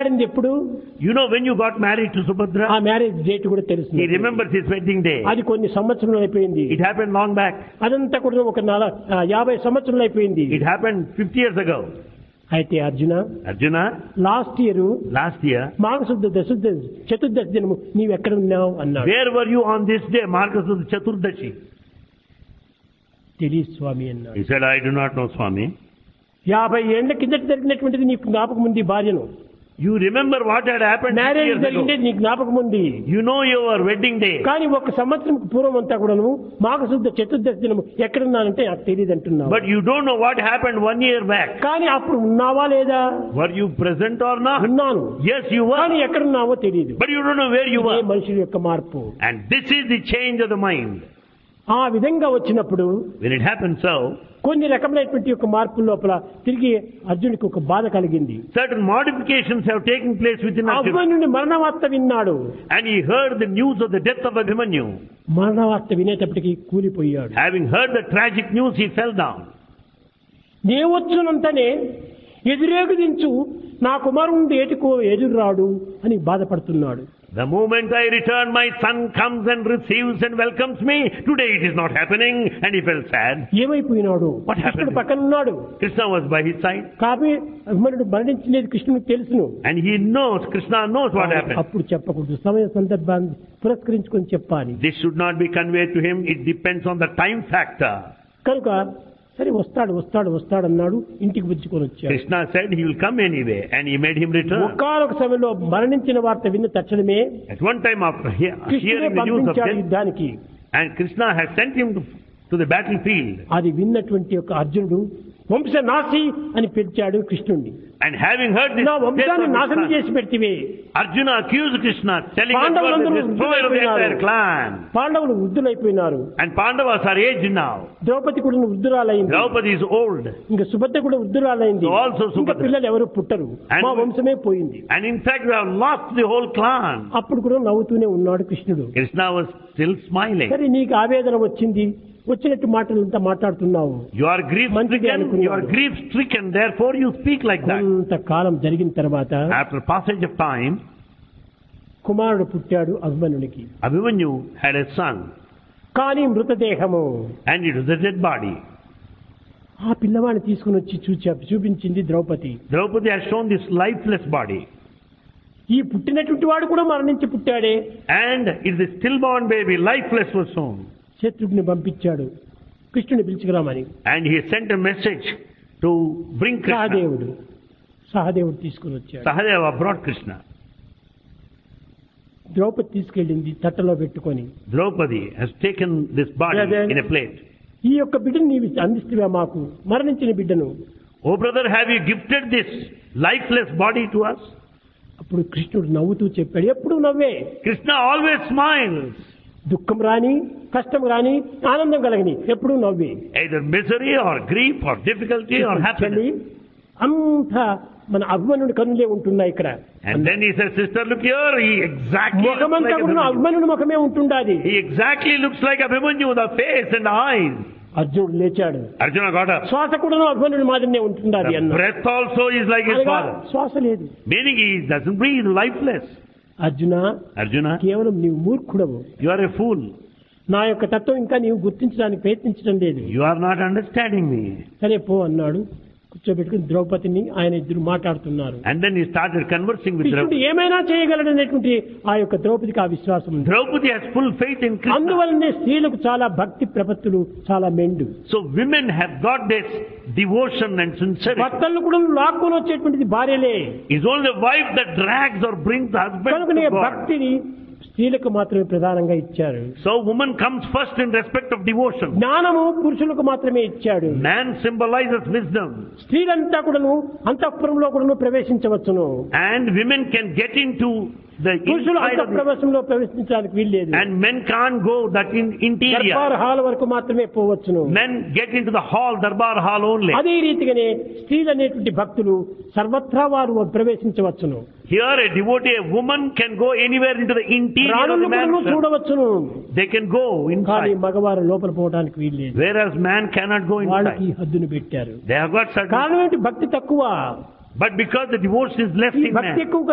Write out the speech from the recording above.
మాట్లాడింది ఎప్పుడు You know when you got married to ఆ Subhadra? మ్యారేజ్ డేట్ కూడా తెలుసు He remembers his wedding day. అది కొన్ని సంవత్సరాలు అయిపోయింది It happened long back. అదంతా కూడా ఒక నల ఆ, యాభై సంవత్సరాలు అయిపోయింది It happened 50 years ago. అయితే Arjuna Arjuna, last year last year, మాఘశుద్ధ దశుద్ధ చతుర్దశి దినము నీవు ఎక్కడ ఉన్నావు అన్నాడు where were you on this day, Marcus of Chaturdashi? తెలియదు స్వామి అన్నాడు He said, I do not know, Swami. యాభై ఏళ్ల కిందట జరిగినటువంటిది నీకు జ్ఞాపకం ఉంది భార్యను You remember what had happened 50 marriage years ago. జరిగింది నీకు జ్ఞాపకం ఉంది You know your wedding day. కానీ ఒక సంవత్సరం పూర్వం అంతా కూడాను మాఘశుద్ధ చతుర్దశి దినము ఎక్కడున్నానంటే నాకు తెలియదు అంటున్నావు But you don't know what happened one year back. కానీ అప్పుడు ఉన్నావా లేదా Were you present or not? ఉన్నాను Yes, you కానీ were. ఎక్కడున్నావో తెలియదు But you don't know where you ఇదే were. మనుషుల యొక్క మార్పు And this is the change of the mind. ఆ విధంగా వచ్చినప్పుడు When it happens so, కొన్ని రకమైనటువంటి యొక్క మార్పుల లోపల తిరిగి అర్జునుడికి ఒక బాధ కలిగింది certain modifications have taken place within Arjuna. అభిమన్యుని మరణ వార్త విన్నాడు And he heard the news of the death of Abhimanyu. మరణ వార్త వినేటప్పటికి కూలిపోయాడు Having heard the tragic news, he fell down. దేవచ్చునంతనే ఎదురేగు దించు నా కుమారుడు ఏటికో ఎదురు రాడు అని బాధపడుతున్నాడు The moment I return, my son comes and receives and welcomes me. Today it is not happening, and he felt sad. ఏమైపోయినాడు What happened? కృష్ణుడు పక్కన ఉన్నాడు Krishna was by his side, కాబట్టి అభిమన్యుడు మరణించినది కృష్ణుడికి తెలుసును and he knows, Krishna knows what happened. అప్పుడు చెప్పకూడదు సమయ సందర్భాన్ని పురస్కరించుకొని చెప్పాలి This should not be conveyed to him. It depends on the time factor. కనుక సరే వస్తాడు వస్తాడు వస్తాడు అన్నాడు ఇంటికి పుచ్చుకొని వచ్చాడు Krishna said he will come anyway, and he made him return. ఒకానొక సమయంలో మరణించిన వార్త విన్న తక్షణమే At one time, after he- కృష్ణుడే hearing the news of పంపించాడు death, యుద్ధానికి and Krishna has sent him to, to the battlefield, అది విన్నటువంటి యొక్క అర్జునుడు వంశ నాశి అని పిలిచాడు కృష్ణుడిని and having heard this నా death వంశాన్ని of his నాశనం son, చేసి పెడితివే Arjuna accused Krishna, telling that you are the పాండవులందరూ destroyer of the entire వృద్ధులైపోయినారు. clan. పాండవులు వృద్ధులైపోయినారు And Pandavas are aged now. Draupadi కూడా వృద్ధురాలైంది Draupadi is old. ఇంకా సుభద్ర కూడా వృద్ధురాలైంది So also ఇంకా Subhadra. పిల్లలు ఎవరు పుట్టరు And- మా వంశమే పోయింది And in fact, we have lost the whole clan. అప్పుడు కూడా నవ్వుతూనే ఉన్నాడు కృష్ణుడు Krishna was still smiling. సరే నీకు ఆవేదన వచ్చింది వచ్చినట్టు మాటలు ఇంత మాట్లాడుతున్నావు You are grief మంచిది stricken, అనుకున్నాడు. you are grief stricken, therefore you speak like that. కొంత కాలం జరిగిన తర్వాత After passage of time, కుమారుడు పుట్టాడు అభిమన్యునికి Abhimanyu had a son, కానీ మృతదేహము and it was a dead body. ఆ పిల్లవాడిని తీసుకుని వచ్చి చూచా చూపించింది Draupadi Draupadi has shown this lifeless body. ఈ పుట్టినటువంటి వాడు కూడా మరణించి పుట్టాడే And it is a stillborn baby, lifeless was shown. శత్రుఘ్ని పంపించాడు కృష్ణుని పిలుచుకురామని And he sent a message to bring Krishna. సహదేవుడు సహదేవుడు తీసుకుని వచ్చాడు Sahadeva brought Krishna. ద్రౌపది తీసుకెళ్ళింది తట్టలో పెట్టుకొని Draupadi has taken this body Yeah, then- in a plate. ఈ యొక్క బిడ్డను నీవు అందిస్తువా మాకు మరణించిన బిడ్డను Oh brother, have you gifted this lifeless body to us? అప్పుడు కృష్ణుడు నవ్వుతూ చెప్పాడు ఎప్పుడు నవ్వే Krishna always smiles. దుఃఖం రాని కష్టం రాని ఆనందం కలగని ఎప్పుడు నవ్వే Either misery or grief or difficulty or చెల్లి happiness. అంత మన అభిమన్యుడి కన్నులే ఉంటున్నాయి ఇక్కడ And then he says, sister, look here, he exactly looks ముఖమంతా like కూడా Abhimanyu. అభిమన్యుడి ముఖమే ఉంటుండాది He exactly looks like Abhimanyu, the face and the eyes. అర్జునుడు లేచాడు Arjuna got up. శ్వాస కూడా అభిమన్యుడి మాదిరినే ఉంటుండాది The అన్న breath also is like his అనగా father. శ్వాస లేదు Meaning he doesn't breathe, lifeless. Arjuna Arjuna, కేవలం నీవు మూర్ఖుడవు you are a fool. నా యొక్క తత్వం ఇంకా నీవు గుర్తించడానికి ప్రయత్నించడం లేదు You are not understanding me. సరే పో అన్నాడు కూర్చోబెట్టుకుని ద్రౌపదిని ఆయన ఇద్దరు మాట్లాడుతున్నారు And then he started conversing with కృష్ణుడు Draupadi. ఏమైనా చేయగలడనేటువంటి ఆ యొక్క ద్రౌపదికి ఆ విశ్వాసం ఉంది Draupadi has full faith in Krishna. అందువల్లనే స్త్రీలకు చాలా భక్తి ప్రపత్తులు చాలా మెండు So women have got this devotion and sincerity. భర్తలను కూడా లాక్కొని వచ్చేటువంటిది భార్యలే It's only the wife that drags or brings the husband కనుకనే to God. భక్తిని స్త్రీలకు మాత్రమే ప్రధానంగా ఇచ్చారు So woman comes first in respect of devotion. జ్ఞానము పురుషులకు మాత్రమే ఇచ్చాడు Man symbolizes wisdom. స్త్రీలంతా కూడాను అంతఃపురంలో కూడాను ప్రవేశించవచ్చును And women can get into the పురుషులు inside of the, అంతఃప్రవేశంలో ప్రవేశించడానికి వీల్లేదు and men can't go that in interior. Durbar hall వరకు మాత్రమే పోవచ్చును Men get into the hall, darbar hall only. అదే రీతిగానే స్త్రీలు అనేటువంటి భక్తులు సర్వత్రా వారు ప్రవేశించవచ్చును Here a devotee, a woman can go anywhere into the interior of రాణులు the కూడాను mansion. చూడవచ్చును They can go కానీ inside. మగవారు లోపల పోవడానికి వీల్లేదు Whereas man cannot go వాళ్ళకి inside. ఈ హద్దును పెట్టారు They have got certain కారణం ఏంటి భక్తి తక్కువ But because the devotion is left ఈ in భక్తి man, ఎక్కువ